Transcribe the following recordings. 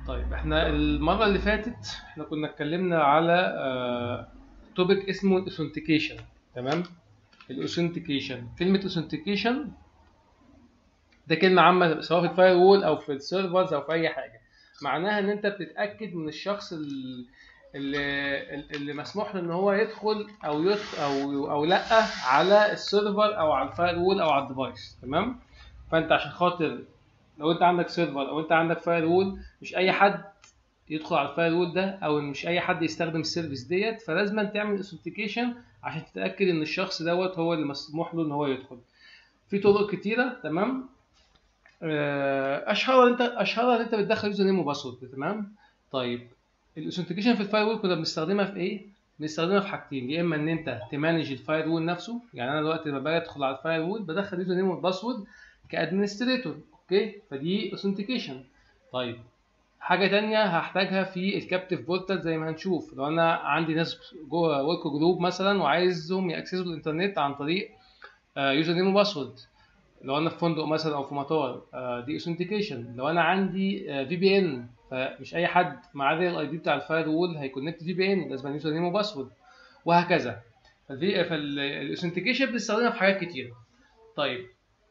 طيب احنا المرة اللي فاتت احنا كنا اتكلمنا على توبيك اسمه الاوثنتيكيشن تمام الاوثنتيكيشن كلمة اوثنتيكيشن ده كلمة عامة سواء في الفاير وول او في السيرفرز او في اي حاجة معناها ان انت بتتأكد من الشخص ال- اللي, اللي مسموح له ان هو يدخل او يدخل او او لا على السيرفر او على الفاير وول او على الديفايس تمام فانت عشان خاطر لو انت عندك سيرفر او انت عندك فاير وول مش اي حد يدخل على الفاير وول ده او مش اي حد يستخدم السيرفيس ديت فلازم تعمل اوثنتيكيشن عشان تتاكد ان الشخص دوت هو اللي مسموح له ان هو يدخل في طرق كتيره تمام آه، اشهرها انت اشهرها ان انت بتدخل يوزر نيم وباسورد تمام طيب الاوثنتيكيشن في الفاير وول كنا بنستخدمها في ايه بنستخدمها في حاجتين يا اما ان انت تمانج الفاير وول نفسه يعني انا دلوقتي لما باجي ادخل على الفاير وول بدخل يوزر نيم والباسورد كادمنستريتور اوكي فدي اوثنتيكيشن طيب حاجة تانية هحتاجها في الكابتيف بورتال زي ما هنشوف لو انا عندي ناس جوه ورك جروب مثلا وعايزهم ياكسسوا الانترنت عن طريق يوزر نيم وباسورد لو انا في فندق مثلا او في مطار آه، دي اوثنتيكيشن لو انا عندي في بي ان فمش اي حد معاه الاي دي بتاع الفاير وول هيكونكت في بي ان لازم يوزر نيم وباسورد وهكذا فالاوثنتيكيشن بنستخدمها في حاجات كتير طيب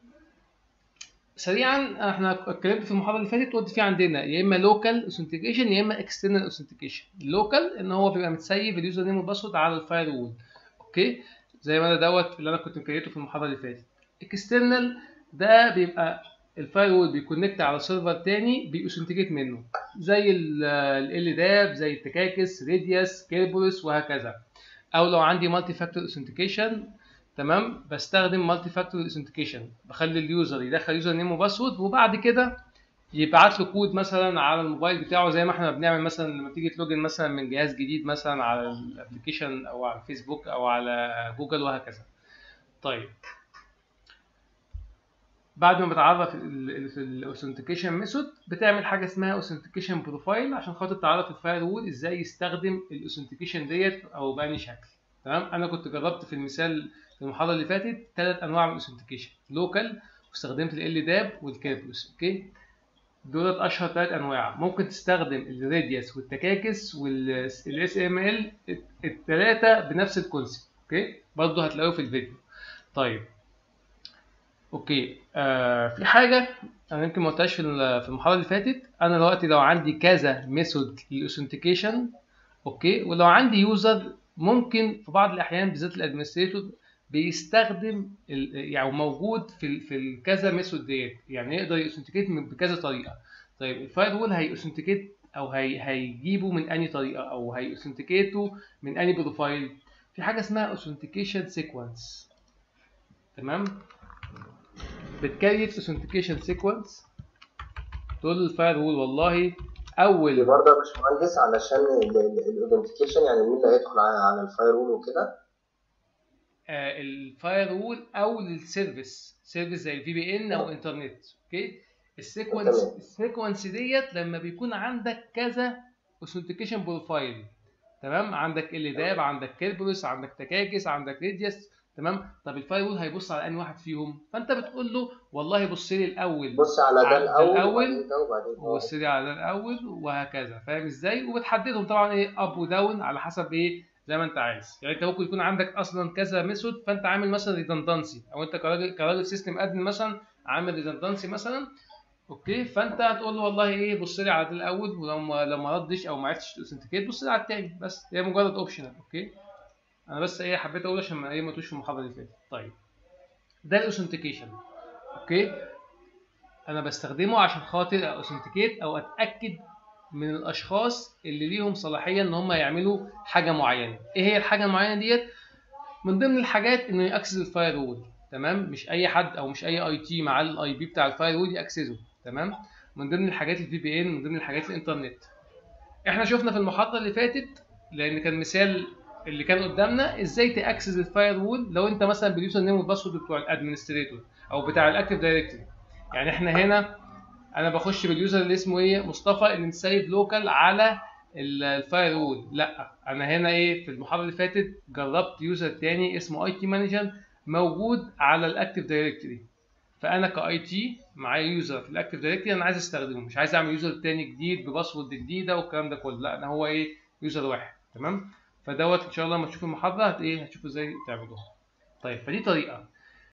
سريعا احنا اتكلمت في المحاضره اللي فاتت قلت في عندنا يا اما لوكال اوثنتيكيشن يا اما اكسترنال اوثنتيكيشن اللوكال ان هو بيبقى متسيف اليوزر نيم والباسورد على الفاير وول اوكي زي ما انا دوت اللي انا كنت مكريته في المحاضره اللي فاتت اكسترنال ده بيبقى الفاير وول بيكونكت على سيرفر تاني بيأوثنتيكيت منه زي ال داب زي التكاكس ريديوس كيربولس وهكذا او لو عندي مالتي فاكتور اوثنتيكيشن تمام بستخدم مالتي فاكتور اوثنتيكيشن بخلي اليوزر يدخل يوزر نيم وباسورد وبعد كده يبعت له كود مثلا على الموبايل بتاعه زي ما احنا بنعمل مثلا لما تيجي تلوجن مثلا من جهاز جديد مثلا على الابلكيشن او على الفيسبوك او على جوجل وهكذا طيب بعد ما بتعرف في الاوثنتيكيشن ميثود بتعمل حاجه اسمها اوثنتيكيشن بروفايل عشان خاطر تعرف الفاير وول ازاي يستخدم الاوثنتيكيشن ديت او بأني شكل تمام انا كنت جربت في المثال في المحاضره اللي فاتت ثلاث انواع من الاوثنتيكيشن لوكال واستخدمت ال داب والكيربلس اوكي دولت اشهر ثلاث انواع ممكن تستخدم الراديوس والتكاكس والاس ام ال الثلاثه بنفس الكونسيبت اوكي برضه هتلاقوه في الفيديو طيب اوكي آه في حاجه انا يمكن ما قلتهاش في في المحاضره اللي فاتت انا دلوقتي لو عندي كذا ميثود للاوثنتيكيشن اوكي ولو عندي يوزر ممكن في بعض الاحيان بالذات الادمنستريتور بيستخدم يعني موجود في في كذا ميثود ديت يعني يقدر يوثنتيكيت بكذا طريقه طيب الفاير وول هيوثنتيكيت او هي هيجيبه من انهي طريقه او هيوثنتيكيته من انهي بروفايل في حاجه اسمها اوثنتيكيشن سيكونس تمام بتكريت اوثنتيكيشن سيكونس تقول للفاير وول والله اول دي برضه يا باشمهندس علشان الايدنتيكيشن يعني مين اللي هيدخل على على الفاير وول وكده آه الفاير وول او للسيرفيس سيرفيس زي الفي بي ان او انترنت اوكي السيكونس تمام. السيكونس ديت لما بيكون عندك كذا اوثنتيكيشن بروفايل تمام عندك ال داب عندك كيربولس عندك تكاكس عندك ريديوس تمام طب الفاير وول هيبص على انهي واحد فيهم فانت بتقول له والله بص لي الاول بص على ده على ده الاول الأول وبعدين ده وبعدين ده. وبص لي على ده الاول وهكذا فاهم ازاي وبتحددهم طبعا ايه اب وداون على حسب ايه زي ما انت عايز يعني انت ممكن يكون عندك اصلا كذا ميثود فانت عامل مثلا ريدندنسي او انت كراجل كراجل سيستم ادمن مثلا عامل ريدندنسي مثلا اوكي فانت هتقول له والله ايه بص لي على ده الاول ولو ما لو ما ردش او ما عرفتش توثنتيكيت بص لي على التاني بس هي مجرد اوبشنال اوكي انا بس ايه حبيت اقول عشان ما ايه ما توش في المحاضره اللي فاتت طيب ده الاوثنتيكيشن اوكي انا بستخدمه عشان خاطر اوثنتيكيت او اتاكد من الاشخاص اللي ليهم صلاحيه ان هم يعملوا حاجه معينه ايه هي الحاجه المعينه ديت من ضمن الحاجات انه ياكسس الفاير وول تمام مش اي حد او مش اي اي تي معاه الاي بي بتاع الفاير وول ياكسسه تمام من ضمن الحاجات الفي بي ان من ضمن الحاجات الانترنت احنا شفنا في المحاضره اللي فاتت لان كان مثال اللي كان قدامنا ازاي تاكسس الفاير وول لو انت مثلا باليوزر نيم والباسورد بتوع الادمنستريتور او بتاع الاكتيف دايركتوري يعني احنا هنا انا بخش باليوزر اللي اسمه ايه مصطفى اللي مسيب لوكال على الفاير وول لا انا هنا ايه في المحاضره اللي فاتت جربت يوزر تاني اسمه اي تي مانجر موجود على الاكتيف دايركتوري فانا كاي تي معايا يوزر في الاكتيف دايركتري انا عايز استخدمه مش عايز اعمل يوزر تاني جديد بباسورد جديده والكلام ده كله لا انا هو ايه يوزر واحد تمام فدوت ان شاء الله لما تشوفوا المحاضره هت ايه هتشوفوا ازاي تعملوها طيب فدي طريقه